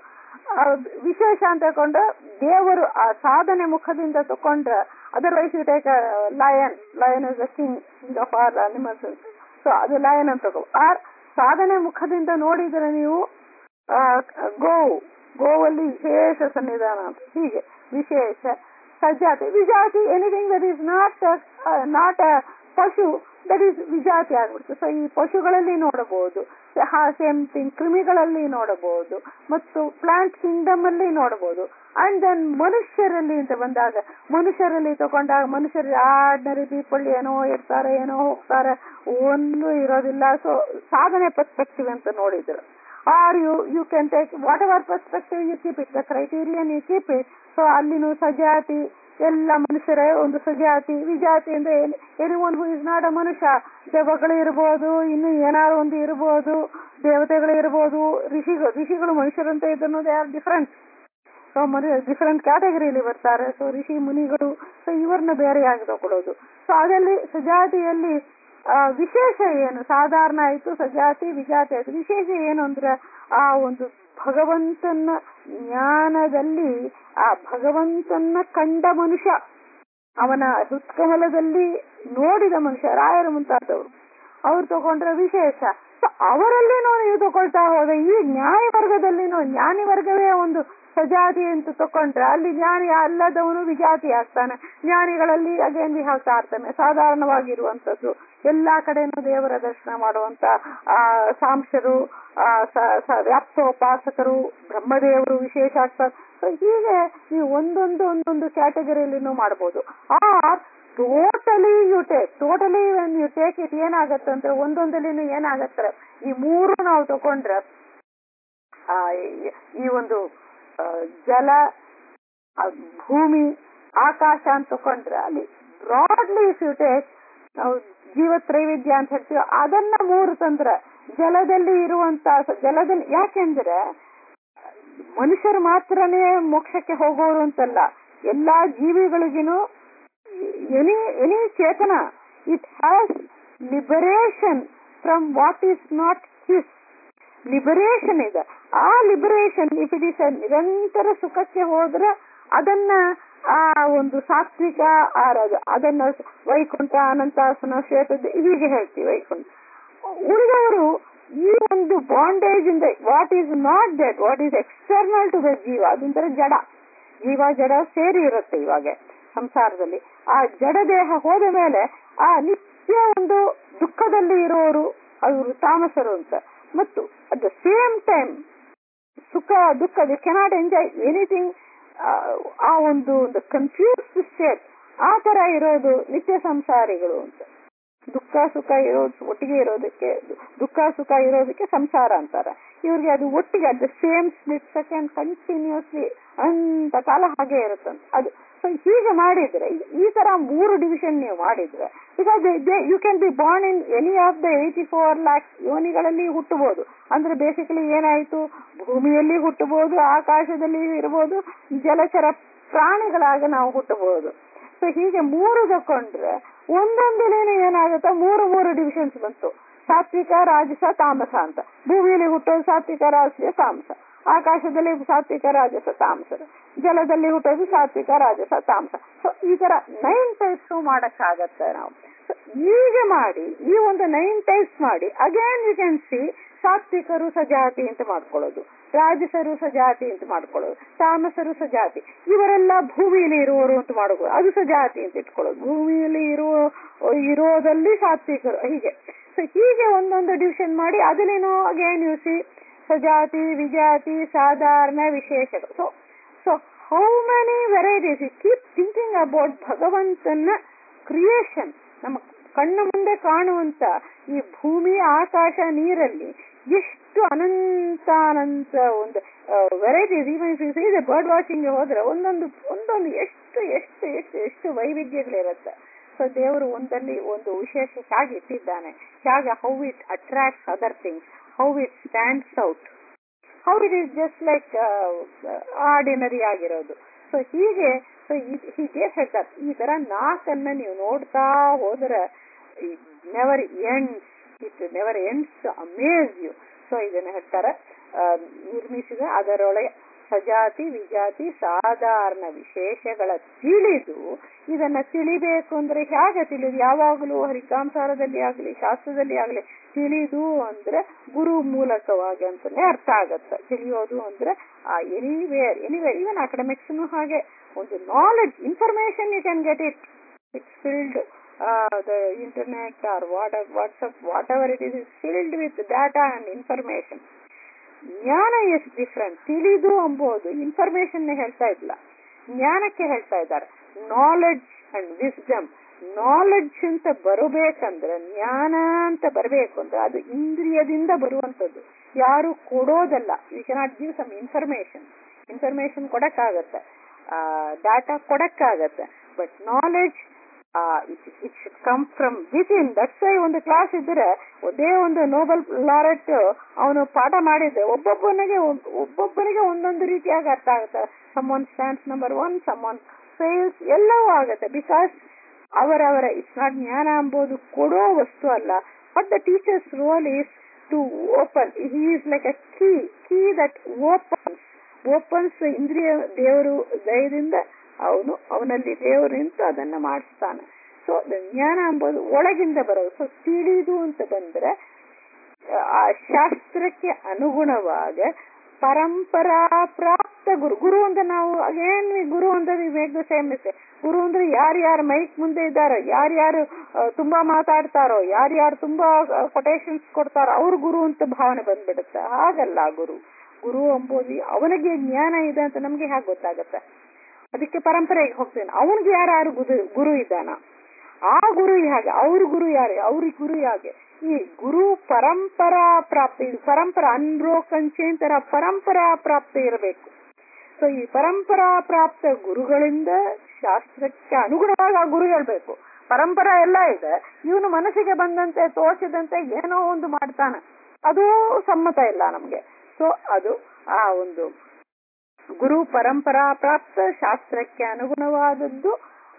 ಆ, ವಿಶೇಷ ಅಂತ ತಗೊಂಡು ದೇವರು ಆ ಸಾಧನೆ ಮುಖದಿಂದ ತಕೊಂಡ್ರೆ otherwise you take lion lion is the king king of our animals so ಅದು ಲಯನ್ ಅಂತ ತಗೋ ಆರ್ ಸಾಧನೆ ಮುಖದಿಂದ ನೋಡಿದ್ರೆ ನೀವು ಆ, ಗೋವು ಗೋವಲ್ಲಿ ವಿಶೇಷ ಸನ್ನಿಧಾನ ಅಂತ ಹೀಗೆ ವಿಶೇಷ ಸಜಾತಿ ವಿಜಾತಿ anything that is not not a ಪಶು ದಟ್ ಈಸ್ ವಿಜಾತಿ ಆಗ್ಬಿಡ್ತು ಸೊ ಈ ಪಶುಗಳಲ್ಲಿ ನೋಡಬಹುದು ಸೇಮ್ ಥಿಂಗ್ ಕ್ರಿಮಿಗಳಲ್ಲಿ ನೋಡಬಹುದು ಮತ್ತು ಪ್ಲಾಂಟ್ ಕಿಂಗ್ಡಮ್ ಅಲ್ಲಿ ನೋಡಬಹುದು ಅಂಡ್ ದೆನ್ ಮನುಷ್ಯರಲ್ಲಿ ಅಂತ ಬಂದಾಗ ಮನುಷ್ಯರಲ್ಲಿ ತಗೊಂಡಾಗ ಮನುಷ್ಯರು ಆರ್ಡಿನರಿ ಪೀಪಲ್ ಏನೋ ಇರ್ತಾರೆ ಏನೋ ಹೋಗ್ತಾರೆ ಒಂದು ಇರೋದಿಲ್ಲ ಸೊ ಸಾಧನೆ ಪರ್ಸ್ಪೆಕ್ಟಿವ್ ಅಂತ ನೋಡಿದ್ರು or you you can take whatever perspective you keep it the criterion you keep it so ಅಲ್ಲಿನೂ ಸಜಾತಿ ಎಲ್ಲ ಮನುಷ್ಯರೇ ಒಂದು ಸಜಾತಿ ವಿಜಾತಿ ಅಂದ್ರೆ any one who is not a ಮನುಷ್ಯ ದೆವ್ವಗಳು ಇರ್ಬೋದು ಇನ್ನು ಏನಾದ್ರು ಒಂದು ಇರ್ಬೋದು ದೇವತೆಗಳು ಇರ್ಬೋದು ಋಷಿಗಳು ಋಷಿಗಳು ಮನುಷ್ಯರಂತ ಇದನ್ನು ದೇ ಆರ್ ಡಿಫರೆಂಟ್ ಸೊ ಮನು ಡಿಫರೆಂಟ್ ಕ್ಯಾಟಗರಿಯಲ್ಲಿ ಬರ್ತಾರೆ ಸೊ ಋಷಿ ಮುನಿಗಳು ಸೊ ಇವ್ರನ್ನ ಬೇರೆಯಾಗಿ ತಗೊಳ್ಳೋದು ಸೊ ಅದರಲ್ಲಿ ಸಜಾತಿಯಲ್ಲಿ ಆ, ವಿಶೇಷ ಏನು ಸಾಧಾರಣ ಆಯ್ತು ಸಜಾತಿ ವಿಜಾತಿ ಆಯ್ತು ವಿಶೇಷ ಏನು ಅಂದ್ರೆ ಆ ಒಂದು ಭಗವಂತನ ಜ್ಞಾನದಲ್ಲಿ ಆ ಭಗವಂತನ ಕಂಡ ಮನುಷ್ಯ ಅವನ ಹೃತ್ಕಮಲದಲ್ಲಿ ನೋಡಿದ ಮನುಷ್ಯ ರಾಯರ ಮುಂತಾದವರು ಅವ್ರು ತಗೊಂಡ್ರೆ ವಿಶೇಷ ಸೊ ಅವರಲ್ಲಿನೂ ನೀವು ತಗೊಳ್ತಾ ಹೋದ್ರೆ ಈ ನ್ಯಾಯ ವರ್ಗದಲ್ಲಿನೂ ಜ್ಞಾನಿ ವರ್ಗವೇ ಒಂದು ಸಜಾತಿ ಅಂತ ತಕೊಂಡ್ರೆ ಅಲ್ಲಿ ಜ್ಞಾನಿ ಅಲ್ಲದವನು ವಿಜಾತಿ ಆಗ್ತಾನೆ ಜ್ಞಾನಿಗಳಲ್ಲಿ ಅಗೇನ್ ವಿ ಹಾವ್ ತಾರತಮ್ಯ ಸಾಧಾರಣವಾಗಿರುವಂತದ್ದು ಎಲ್ಲಾ ಕಡೆನೂ ದೇವರ ದರ್ಶನ ಮಾಡುವಂತ ಆ ಸಾಂಶರು ಆ ಸ- ಸ- ವ್ಯಾಪ್ತೋಪಾಸಕರು ಬ್ರಹ್ಮದೇವರು ವಿಶೇಷ ಆಗ್ತಾರೆ ಸೊ ಹೀಗೆ ನೀವು ಒಂದೊಂದು ಒಂದೊಂದು ಕ್ಯಾಟಗರಿಯಲ್ಲಿನೂ ಮಾಡಬಹುದು or totally you take totally when you take it ಏನಾಗತ್ತೆ ಅಂದ್ರೆ ಒಂದೊಂದಲ್ಲಿನೂ ಏನಾಗತ್ತೆ ಈ ಮೂರು ನಾವು ತಗೊಂಡ್ರೆ ಆ, ಈ- ಈ ಒಂದು ಆ, ಜಲ ಆ, ಭೂಮಿ ಆಕಾಶ ಅಂತ ತಕೊಂಡ್ರೆ ಅಲ್ಲಿ ಬ್ರಾಡ್ಲಿ ಇಫ್ ಯು ಟೇಕ್ ನಾವು ಜೀವತ್ರೈವಿಧ್ಯ ಅಂತ ಹೇಳ್ತೀವಿ ಅದನ್ನ ಮೂರು ತಂದ್ರೆ ಜಲದಲ್ಲಿ ಇರುವಂತ ಜಲದಲ್ಲಿ ಯಾಕೆಂದ್ರೆ ಮನುಷ್ಯರು ಮಾತ್ರನೇ ಮೋಕ್ಷಕ್ಕೆ ಹೋಗೋರು ಅಂತಲ್ಲ ಎಲ್ಲಾ ಜೀವಿಗಳಿಗಿನೂ ಎನಿ ಎನಿ ಚೇತನ it has liberation from what is not his liberation ಇದೆ ಆ ಲಿಬರೇಷನ್ ಇಫ್ ಇಟ್ ಇಸ್ ನಿರಂತರ ಸುಖಕ್ಕೆ ಹೋದ್ರೆ ಅದನ್ನ ಆ ಒಂದು ಸಾತ್ವಿಕ ಆರಾಧ ಅದನ್ನ ವೈಕುಂಠ ಅನಂತಾಸನ ಶ್ವೇತ ಹೀಗೆ ಹೇಳ್ತೀವಿ ವೈಕುಂಠ ಉಳಿದವರು ಈ ಒಂದು ಬಾಂಡೇಜ್ ಇಂದ what is not that what is external to the ಜೀವ ಅದೊಂಥರ ಜಡ ಜೀವ ಜಡ ಸೇರಿ ಇರುತ್ತೆ ಇವಾಗ ಸಂಸಾರದಲ್ಲಿ ಆ ಜಡ ದೇಹ ಹೋದ ಮೇಲೆ ಆ ನಿತ್ಯ ಒಂದು ದುಃಖದಲ್ಲಿ ಇರೋರು ಅವರು ತಾಮಸರು ಅಂತ ಮತ್ತು ಅಟ್ ದ ಸೇಮ್ ಟೈಮ್ ಸುಖ ದುಃಖ ದಿ ಕೆನಾಟ್ ಎಂಜಾಯ್ ಎನಿಥಿಂಗ್ ಆ ಒಂದು ಒಂದು ಕನ್ಫ್ಯೂಸ್ಡ್ ಸ್ಟೇಟ್ ಆ ತರ ಇರೋದು ನಿತ್ಯ ಸಂಸಾರಿಗಳು ಅಂತ ದುಃಖ ಸುಖ ಇರೋದು ಒಟ್ಟಿಗೆ ಇರೋದಕ್ಕೆ ದುಃಖ ಸುಖ ಇರೋದಕ್ಕೆ ಸಂಸಾರ ಅಂತಾರೆ ಇವ್ರಿಗೆ ಅದು ಒಟ್ಟಿಗೆ at the same split second continuously ಅಂತ ಕಾಲ ಹಾಗೆ ಇರುತ್ತಂತ ಅದು ಸೊ ಹೀಗೆ ಮಾಡಿದ್ರೆ ಈ- ಈ ತರ ಮೂರು ಡಿವಿಷನ್ ನೀವು ಮಾಡಿದ್ರೆ because you can be born in any of the eighty four lakhs ಯೋನಿಗಳಲ್ಲಿ ಹುಟ್ಟಬಹುದು ಅಂದ್ರೆ ಬೇಸಿಕಲಿ ಏನಾಯ್ತು ಭೂಮಿಯಲ್ಲಿ ಹುಟ್ಟಬಹುದು ಆಕಾಶದಲ್ಲಿ ಇರಬಹುದು ಜಲಚರ ಪ್ರಾಣಿಗಳಾಗ ನಾವು ಹುಟ್ಟಬಹುದು ಸೊ ಹೀಗೆ ಮೂರು ತಕೊಂಡ್ರೆ ಒಂದೊಂದಿನೇನು ಏನಾಗುತ್ತೆ ಮೂರು ಮೂರು ಡಿವಿಷನ್ಸ್ ಬಂತು ಸಾತ್ವಿಕ ರಾಜಸ ತಾಮಸ ಅಂತ ಭೂಮಿಯಲ್ಲಿ ಹುಟ್ಟೋದು ಸಾತ್ವಿಕ ರಾಜಸ ತಾಮಸ ಆಕಾಶದಲ್ಲಿ ಸಾತ್ವಿಕ ರಾಜಸ ತಾಮಸ ಜಲದಲ್ಲಿ ಹುಟ್ಟೋದು ಸಾತ್ವಿಕ ರಾಜಸ ತಾಮಸ ಸೊ ಈ ತರ ನೈನ್ ಟೈಪ್ಸ್ ಮಾಡಕ್ಕಾಗತ್ತೆ ನಾವು So, ಹೀಗೆ ಮಾಡಿ ಈ ಒಂದು ನೈನ್ ಟೈಪ್ಸ್ ಮಾಡಿ ಅಗೇನ್ ಯು ಕ್ಯಾನ್ ಸಿ ಸಾತ್ವಿಕರು ಸಜಾತಿ ಅಂತ ಮಾಡ್ಕೊಳ್ಳೋದು ರಾಜಸರು ಸಜಾತಿ ಅಂತ ಮಾಡ್ಕೊಳ್ಳೋದು ತಾಮಸರು ಸಜಾತಿ ಇವರೆಲ್ಲ ಭೂಮಿಯಲ್ಲಿ ಇರುವವರು ಅಂತ ಮಾಡೋದು ಅದು ಸಜಾತಿ ಅಂತ ಇಟ್ಕೊಳ್ಳೋದು ಭೂಮಿಯಲ್ಲಿ ಇರುವ ಇರೋದಲ್ಲಿ ಸಾತ್ವಿಕರು ಹೀಗೆ ಸೊ ಹೀಗೆ ಒಂದೊಂದು ಡಿವಿಷನ್ ಮಾಡಿ ಅದನ್ನೇನೋ ಅಗೇನ್ ಯು ಸಿ ಸಜಾತಿ ವಿಜಾತಿ ಸಾಧಾರಣ ವಿಶೇಷಗಳು so so how many varieties you keep thinking about ಭಗವಂತನ ಕ್ರಿಯೇಷನ್ ನಮ್ಮ ಕಣ್ಣ ಮುಂದೆ ಕಾಣುವಂತ ಈ ಭೂಮಿ ಆಕಾಶ ನೀರಲ್ಲಿ ಎಷ್ಟು ಅನಂತ ಅನಂತ ಒಂದು ವೆರೈಟೀಸ್ ಈವನ್ ಬರ್ಡ್ ವಾಚಿಂಗ್ ಹೋದ್ರೆ ಒಂದೊಂದು ಒಂದೊಂದು ಎಷ್ಟು ಎಷ್ಟು ಎಷ್ಟು ಎಷ್ಟು ವೈವಿಧ್ಯಗಳಿರುತ್ತೆ ಸೊ ದೇವರು ಒಂದಲ್ಲಿ ಒಂದು ವಿಶೇಷ ಹೇಗೆ ಇಟ್ಟಿದ್ದಾನೆ ಹೇಗೆ how it attracts other things how it stands out how it is just like ordinary ಆಗಿರೋದು ಸೊ ಹೀಗೆ ಸೊ ಹೀಗೆ ಹೇಳ್ತಾರೆ ಈ ತರ ನಾಲ್ಕನ್ನ ನೀವು ನೋಡ್ತಾ ಹೋದ್ರೆ never ends it never ends amaze you so ಇದನ್ನ ಹೇಳ್ತಾರೆ ಆ, ನಿರ್ಮಿಸಿದ ಅದರೊಳಗೆ ಸಜಾತಿ ವಿಜಾತಿ ಸಾಧಾರಣ ವಿಶೇಷಗಳ ತಿಳಿದು ಇದನ್ನ ತಿಳಿಬೇಕು ಅಂದ್ರೆ ಹೇಗೆ ತಿಳಿದು ಯಾವಾಗಲೂ ಹರಿಕಾಂಸಾರದಲ್ಲಿ ಆಗಲಿ ಶಾಸ್ತ್ರದಲ್ಲಿ ಆಗಲಿ ತಿಳಿದು ಅಂದ್ರೆ ಗುರು ಮೂಲಕವಾಗಿ ಅಂತಾನೆ ಅರ್ಥ ಆಗತ್ತೆ ತಿಳಿಯೋದು ಅಂದ್ರೆ ಆ ಎನಿವೇರ್ ಎನಿವೇರ್ ಇವನ್ ಅಕಾಡೆಮಿಕ್ಸ್ನು ಹಾಗೆ ಒಂದು knowledge information you can get it it's filled the internet or what WhatsApp whatever it is filled with data and information ಜ್ಞಾನ ಎಷ್ಟು ಡಿಫ್ರೆಂಟ್ ತಿಳಿದು ಅಂಬೋದು ಇನ್ಫಾರ್ಮೇಶನ್ ಹೇಳ್ತಾ ಇಲ್ಲ ಜ್ಞಾನಕ್ಕೆ ಹೇಳ್ತಾ ಇದ್ದಾರೆ ನಾಲೆಡ್ಜ್ ಅಂಡ್ ವಿಸ್ಡಮ್ ನಾಲೆಡ್ಜ್ ಅಂತ ಬರಬೇಕಂದ್ರೆ ಜ್ಞಾನ ಅಂತ ಬರಬೇಕು ಅಂದ್ರೆ ಅದು ಇಂದ್ರಿಯದಿಂದ ಬರುವಂತದ್ದು ಯಾರು ಕೊಡೋದಲ್ಲ you cannot give some information information ಕೊಡಕ್ಕಾಗತ್ತೆ ಡಾಟಾ ಕೊಡಕ್ಕಾಗತ್ತೆ but knowledge it should come from within that's why ಒಂದು ಕ್ಲಾಸ್ ಇದ್ರೆ ಒಂದೇ ಒಂದು ನೋಬೆಲ್ ಲಾರೆಟ್ ಅವನು ಪಾಠ ಮಾಡಿದ್ರೆ ಒಬ್ಬೊಬ್ಬನಿಗೆ ಒಬ್ಬೊಬ್ಬನಿಗೆ ಒಂದೊಂದು ರೀತಿಯಾಗಿ ಅರ್ಥ ಆಗುತ್ತೆ someone stands number one someone fails ಎಲ್ಲವೂ ಆಗುತ್ತೆ ಬಿಕಾಸ್ ಅವರವರ ಇಟ್ಸ್ ನಾಟ್ ಜ್ಞಾನ ಎಂಬುದು ಕೊಡೋ ವಸ್ತು ಅಲ್ಲ but the teacher's role is to open he is like a key key that opens opens ಇಂದ್ರಿಯ ದೇವರು ದಯದಿಂದ ಅವನು ಅವನಲ್ಲಿ ದೇವರು ನಿಂತು ಅದನ್ನ ಮಾಡಿಸ್ತಾನೆ ಸೊ ಜ್ಞಾನ ಎಂಬುದು ಒಳಗಿಂದ ಬರೋದು ಸೊ ತಿಳಿದು ಅಂತ ಬಂದ್ರೆ ಆ ಶಾಸ್ತ್ರಕ್ಕೆ ಅನುಗುಣವಾಗ ಪರಂಪರಾ ಪ್ರಾಪ್ತ ಗುರು ಗುರು ಅಂತ ನಾವು ಅಗೇನ್ ಗುರು ಅಂತ ಮೇಕ್ ದ ಸೇಮ್ ಮಿಸ್ಟೇಕ್ ಗುರು ಅಂದ್ರೆ ಯಾರ್ಯಾರು ಮೈಕ್ ಮುಂದೆ ಇದ್ದಾರೋ ಯಾರ್ಯಾರು ತುಂಬಾ ಮಾತಾಡ್ತಾರೋ ಯಾರ್ಯಾರು ತುಂಬಾ ಕೊಟೇಶನ್ಸ್ ಕೊಡ್ತಾರೋ ಅವ್ರ ಗುರು ಅಂತ ಭಾವನೆ ಬಂದ್ಬಿಡುತ್ತೆ ಹಾಗಲ್ಲ ಗುರು ಗುರು ಎಂಬುದು ಅವನಿಗೆ ಜ್ಞಾನ ಇದೆ ಅಂತ ನಮ್ಗೆ ಹೇಗೆ ಗೊತ್ತಾಗತ್ತೆ ಅದಕ್ಕೆ ಪರಂಪರೆಗೆ ಹೋಗ್ತೇನೆ ಅವನಿಗೆ ಯಾರು ಗುರು ಗುರು ಇದ್ದಾನ ಆ ಗುರು ಹೇಗೆ ಅವ್ರ ಗುರು ಯಾರು ಅವ್ರಿಗೆ ಗುರು ಹೇಗೆ ಈ ಗುರು ಪರಂಪರಾ ಪ್ರಾಪ್ತಿ ಇದು ಪರಂಪರಾ ಅನ್ಬ್ರೋಕನ್ ಚೇನ್ ತರ ಪರಂಪರಾ ಪ್ರಾಪ್ತಿ ಇರಬೇಕು ಸೊ ಈ ಪರಂಪರಾ ಪ್ರಾಪ್ತ ಗುರುಗಳಿಂದ ಶಾಸ್ತ್ರಕ್ಕೆ ಅನುಗುಣವಾಗಿ ಆ ಗುರು ಹೇಳ್ಬೇಕು ಪರಂಪರಾ ಎಲ್ಲ ಇದೆ ಇವನು ಮನಸ್ಸಿಗೆ ಬಂದಂತೆ ತೋಚಿದಂತೆ ಏನೋ ಒಂದು ಮಾಡ್ತಾನೆ ಅದು ಸಮ್ಮತ ಇಲ್ಲ ನಮ್ಗೆ ಸೊ ಅದು ಆ ಒಂದು ಗುರು ಪರಂಪರಾ ಪ್ರಾಪ್ತ ಶಾಸ್ತ್ರಕ್ಕೆ ಅನುಗುಣವಾದದ್ದು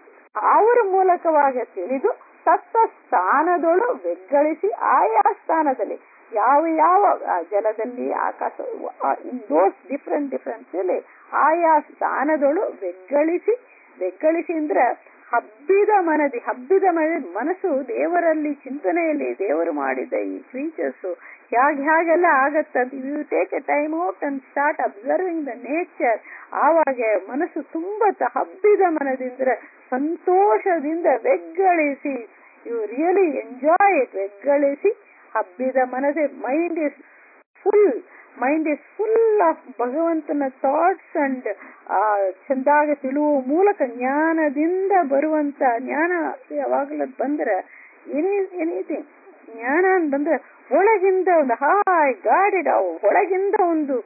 ಅವರ ಮೂಲಕವಾಗಿ ತಿಳಿದು ತತ್ತ ಸ್ಥಾನದೊಳು ಬೆಗ್ಗಳಿಸಿ ಆಯಾ ಸ್ಥಾನದಲ್ಲಿ ಯಾವ ಯಾವ ಜಲದಲ್ಲಿ ಆಕಾಶ ಇನ್ ದೋಸ್ ಡಿಫ್ರೆಂಟ್ ಡಿಫ್ರೆಂಟ್ ಇಲ್ಲಿ ಆಯಾ ಸ್ಥಾನದೊಳು ಬೆಗ್ಗಳಿಸಿ ಬೆಗ್ಗಳಿಸಿ ಅಂದ್ರೆ ಹಬ್ಬಿದ ಮನದಿ ಹಬ್ಬಿದ ಮನದಿ ಮನಸ್ಸು ದೇವರಲ್ಲಿ ಚಿಂತನೆಯಲ್ಲಿ ದೇವರು ಮಾಡಿದ ಈ ಕ್ರೀಚರ್ಸ್ ಹೇಗೆ ಹೇಗೆಲ್ಲ ಆಗತ್ತಂತ you take a time out and start observing the nature ಆವಾಗ ಮನಸ್ಸು ತುಂಬಾ ಹಬ್ಬಿದ ಮನದಿಂದ ಸಂತೋಷದಿಂದ ಬೆಗ್ಗಳಿಸಿ ಯು ರಿಯಲಿ ಎಂಜಾಯ್ ಇಟ್ ಬೆಗ್ಗಳಿಸಿ ಹಬ್ಬಿದ ಮನದೇ mind is full mind is full of ಭಗವಂತನ ಥಾಟ್ಸ್ ಅಂಡ್ ಚಂದಾಗಿ ತಿಳುವ ಮೂಲಕ ಜ್ಞಾನದಿಂದ ಬರುವಂತ ಜ್ಞಾನ ಯಾವಾಗಲೂ ಬಂದ್ರೆ ಎನಿ ಎನಿಥಿಂಗ್ ಜ್ಞಾನ ಅಂತ ಬಂದ್ರೆ ಒಳಗಿಂದ ಒಂದು ಹಾಯ್ ಗಾಡಿಡ್ ಒಳಗಿಂದ ಒಂದು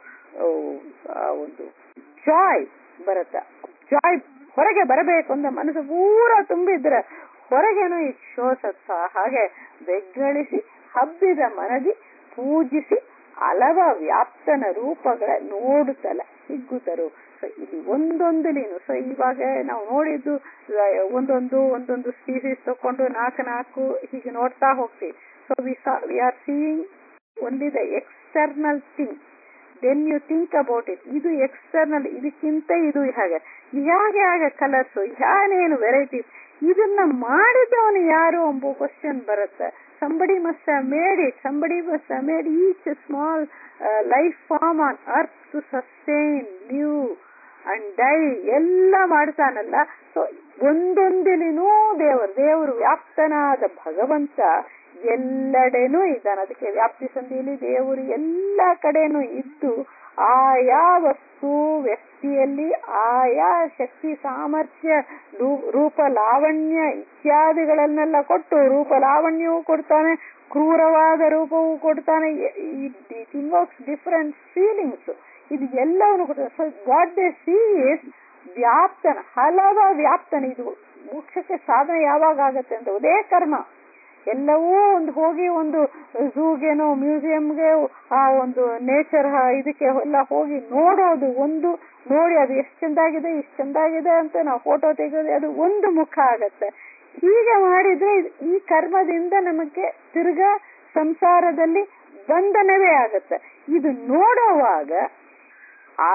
ಒಂದು ಜಾಯ್ ಬರುತ್ತೆ ಜಾಯ್ ಹೊರಗೆ ಬರಬೇಕು ಅಂತ ಮನಸ್ಸು ಪೂರ ತುಂಬಿದ್ರೆ ಹೊರಗೇನು ಈ ಶೋಸತ್ಸ ಹಾಗೆ ಬೆಗ್ಗಳಿಸಿ ಹಬ್ಬಿದ ಮನದಿ ಪೂಜಿಸಿ ಹಲವ ವ್ಯಾಪ್ತನ ರೂಪಗಳ ನೋಡುತ್ತಲ ಹಿಗ್ಗುತ್ತರು ಸೊ ಇಲ್ಲಿ ಒಂದೊಂದಲಿನು ಸೊ ಇವಾಗ ನಾವು ನೋಡಿದ್ದು ಒಂದೊಂದು ಒಂದೊಂದು ಸ್ಪೀಸೀಸ್ ತಕೊಂಡು ನಾಲ್ಕು ನಾಲ್ಕು ಹೀಗೆ ನೋಡ್ತಾ ಹೋಗ್ತೀವಿ so we we are seeing only the external thing then you think about it ಇದು ಎಕ್ಸ್ಟರ್ನಲ್ ಇದಕ್ಕಿಂತ ಇದು ಹೇಗೆ ಹೇಗೆ ಹಾಗೆ ಕಲರ್ಸ್ ಏನೇನು ವೆರೈಟೀಸ್ ಇದನ್ನ ಮಾಡಿದವನು ಯಾರು ಎಂಬ ಕ್ವಶನ್ ಬರುತ್ತೆ somebody must made it somebody must made each small life form on earth to sustain live and die ಎಲ್ಲ ಮಾಡ್ತಾನಲ್ಲ ಸೊ ಒಂದೊಂದಿನೂ ದೇವರು ದೇವರು ವ್ಯಾಪ್ತನಾದ ಭಗವಂತ ಎಲ್ಲೆಡೆನೂ ಇದ್ದಾನೆ ಅದಕ್ಕೆ ವ್ಯಾಪ್ತಿ ಸಂಧಿಯಲ್ಲಿ ದೇವರು ಎಲ್ಲ ಕಡೆನೂ ಇದ್ದು ಆಯಾ ವಸ್ತು ವ್ಯಕ್ತಿಯಲ್ಲಿ ಆಯಾ ಶಕ್ತಿ ಸಾಮರ್ಥ್ಯ ರೂಪ ಲಾವಣ್ಯ ಇತ್ಯಾದಿಗಳನ್ನೆಲ್ಲ ಕೊಟ್ಟು ರೂಪ ಲಾವಣ್ಯವೂ ಕೊಡ್ತಾನೆ ಕ್ರೂರವಾದ ರೂಪವೂ ಕೊಡ್ತಾನೆ ಇಟ್ ಇನ್ವೋಕ್ಸ್ ಡಿಫರೆಂಟ್ ಫೀಲಿಂಗ್ಸ್ ಇದು ಎಲ್ಲವನ್ನು ಕೊಡ್ತಾನೆ so what they see is ವ್ಯಾಪ್ತನ ಹಲವ ವ್ಯಾಪ್ತನ ಇದು ಮೋಕ್ಷಕ್ಕೆ ಸಾಧನೆ ಯಾವಾಗ ಆಗತ್ತೆ ಅಂತ ಅದೇ ಕರ್ಮ ಎಲ್ಲವೂ ಒಂದು ಹೋಗಿ ಒಂದು ಝೂಗೇನೋ ಮ್ಯೂಸಿಯಂಗೆ ಆ ಒಂದು ನೇಚರ್ ಇದಕ್ಕೆ ಎಲ್ಲ ಹೋಗಿ ನೋಡೋದು ಒಂದು ನೋಡಿ ಅದು ಎಷ್ಟು ಚಂದಾಗಿದೆ ಇಷ್ಟು ಚಂದಾಗಿದೆ ಅಂತ ನಾವು ಫೋಟೋ ತೆಗೆಯೋದು ಅದು ಒಂದು ಮುಖ ಆಗತ್ತೆ ಹೀಗೆ ಮಾಡಿದ್ರೆ ಈ ಕರ್ಮದಿಂದ ನಮಗೆ ತಿರ್ಗಾ ಸಂಸಾರದಲ್ಲಿ ಬಂಧನವೇ ಆಗತ್ತೆ ಇದು ನೋಡುವಾಗ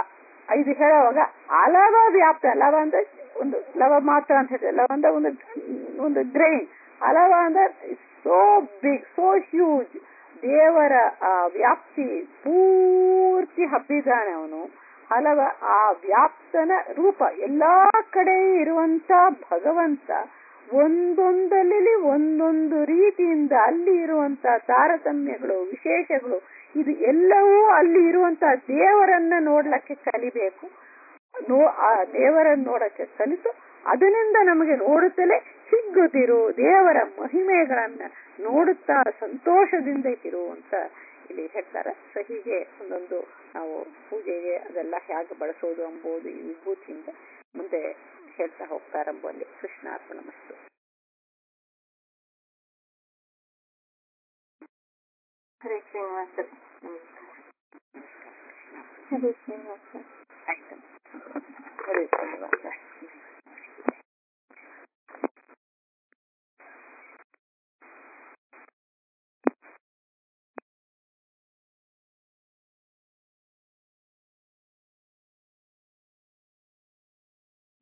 ಇದು ಹೇಳುವಾಗ ಅಲವ ವ್ಯಾಪ್ತ ಲವ ಅಂದ್ರೆ ಒಂದು ಲವ ಮಾತ್ರ ಅಂತ ಹೇಳ್ತೇವೆ ಲವ ಅಂದ್ರೆ ಒಂದು ಒಂದು ಗ್ರೈನ್ ಅಲವ ಅಂದ್ರೆ ಸೋ ಬಿಗ್ ಸೋ ಹ್ಯೂಜ್ ದೇವರ ಆ ವ್ಯಾಪ್ತಿ ಪೂರ್ತಿ ಹಬ್ಬಿದ್ದಾನೆ ಅವನು ಹಲವ ಆ ವ್ಯಾಪ್ತನ ರೂಪ ಎಲ್ಲಾ ಕಡೆ ಇರುವಂತ ಭಗವಂತ ಒಂದೊಂದಲ್ಲಿ ಒಂದೊಂದು ರೀತಿಯಿಂದ ಅಲ್ಲಿ ಇರುವಂತ ತಾರತಮ್ಯಗಳು ವಿಶೇಷಗಳು ಇದು ಎಲ್ಲವೂ ಅಲ್ಲಿ ಇರುವಂತ ದೇವರನ್ನ ನೋಡ್ಲಕ್ಕೆ ಕಲಿಬೇಕು ನೋ ಆ ದೇವರನ್ನ ನೋಡಕ್ಕೆ ಕಲಿತು ಅದರಿಂದ ನಮಗೆ ನೋಡುತ್ತಲೇ ಹಿಗ್ಗುತ್ತಿರು ದೇವರ ಮಹಿಮೆಗಳನ್ನ ನೋಡುತ್ತಾ ಸಂತೋಷದಿಂದ ಇರು ಅಂತ ಇಲ್ಲಿ ಹೇಳ್ತಾರೆ ಸೊ ಹೀಗೆ ಒಂದೊಂದು ನಾವು ಪೂಜೆಗೆ ಅದೆಲ್ಲ ಹೇಗೆ ಬಳಸೋದು ಎಂಬುದು ಈ ವಿಭೂತಿಯಿಂದ ಮುಂದೆ ಹೇಳ್ತಾ ಹೋಗ್ತಾರೆ ಎಂಬುವಲ್ಲಿ ಕೃಷ್ಣಾರ್ಪಣ ಮಸ್ತು ಹರೇ ಶ್ರೀನಿವಾಸ ನಮಸ್ಕಾರ ಹರೇ ಶ್ರೀನಿವಾಸ ಆಯ್ತು ಹರೇ ಶ್ರೀನಿವಾಸ